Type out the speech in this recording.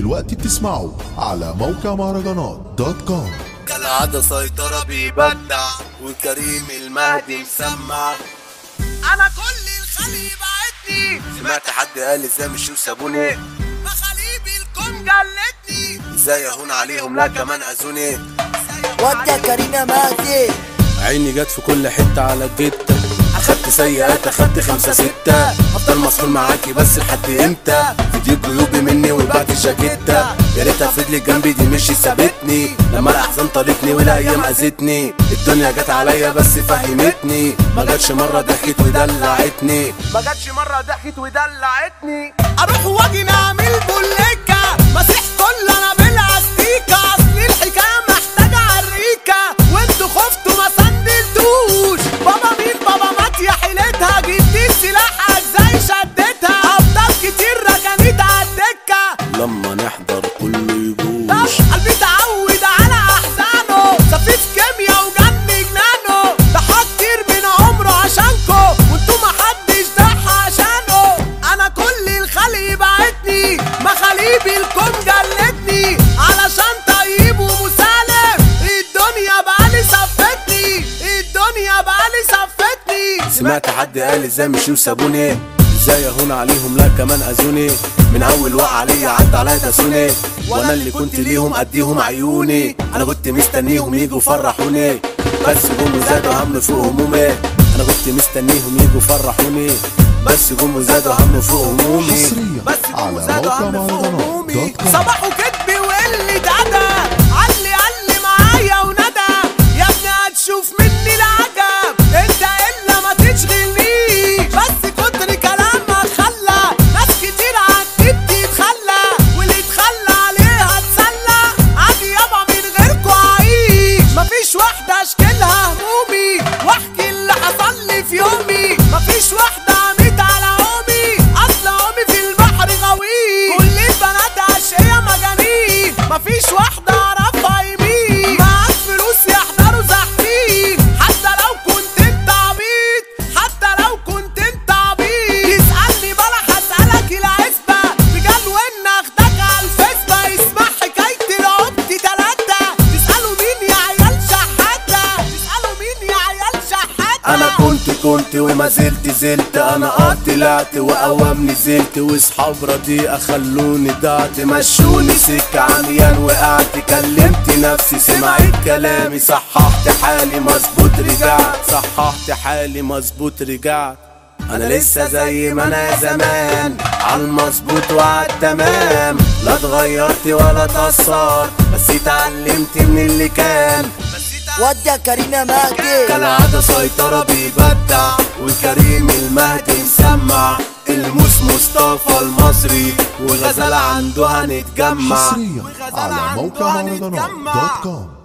دلوقتي بتسمعوا على موقع مهرجانات دوت كوم كالعادة سيطرة بيبدع وكريم المهدي مسمع انا كل الخلي بعتني سمعت حد قال ازاي مش وسابوني مخاليبي الكون جلتني ازاي اهون عليهم لا كمان اذوني ودي يا كريم يا مهدي عيني جت في كل حتة على الجتة اخدت سيئات اخدت خمسة ستة هفضل مسؤول معاكي بس لحد امتى دي جيوبي مني وبعت الجاكيتة يا ريتها فضلت جنبي دي مش سابتني لما الاحزان طالتني والايام اذتني الدنيا جت عليا بس فهمتني ما جاتش مرة ضحكت ودلعتني ما جاتش مرة ضحكت ودلعتني اروح واجي نعمل بوليكا مسيح كل انا بالاستيكا اصل الحكاية محتاجة عريكة وانتوا خفتوا ما سندلتوش بابا مين بابا مات يا حيلتها جبت السلاح ازاي شدتها افضل كتير ركنت على الدكة لما نحضر كله يجوش قلبي اتعود على احزانه سفيت كيميا وجن جنانه ضحى كتير من عمره عشانكو وانتوا محدش ضحى عشانه انا كل الخلق بعتني مخاليبي الكون جلتني علشان طيب ومسالم الدنيا بقالي صفتني الدنيا بقالي صفتني سمعت حد قال ازاي مش وسابوني ازاي اهون عليهم لا كمان اذوني من اول وقع عليا عدى عليا داسوني وانا اللي كنت ليهم اديهم عيوني انا كنت مستنيهم يجوا يفرحوني بس جم وزادوا هم فوق همومي انا كنت مستنيهم يجوا يفرحوني بس جم وزادوا هم فوق همومي حصريا بس على وزادوا موقع هم فوق مهرجانات همومي دوت كوم صباح وكدب وقلة أدب علي علي معايا وندى يا ابني هتشوف مني العجب انت الا ما تشغلنيش بس كتر كلامك خلى ناس كتير عني بتتخلى واللي اتخلى عليها اتسلى عادي يابا من غيركوا عايش مفيش واحدة اشكلها همومي واحكي اللي حصل لي في يومي مفيش واحدة عميت على عمي اصل عمي في البحر غويط كل البنات اشقية مجانين مفيش واحدة اعرفها يمين معاك فلوس يحضروا زحفين حتى لو كنت انت عبيط حتى لو كنت انت عبيط تسألني بلا هسألك العزبة رجال وين اخدك على الفيسبا اسمع حكاية العبد تلاتة تسألوا مين يا عيال شحاتة تسألوا مين يا عيال شحاتة انا كنت كنت وما زلت زلت انا اه طلعت واوام نزلت واصحاب رديئة خلوني ضعت مشوني سكة عميان وقعت كلمت نفسي سمعت كلامي صححت حالي مظبوط رجعت صححت حالي مظبوط رجعت انا لسه زي ما انا زمان عالمظبوط وعالتمام لا اتغيرت ولا اتأثرت بس اتعلمت من اللي كان ودي يا كريم يا مهدي كالعادة سيطرة بيبدع وكريم المهدي مسمع الموس مصطفى المصري وغزالة عنده هنتجمع حصريا على موقع مهرجانات دوت كوم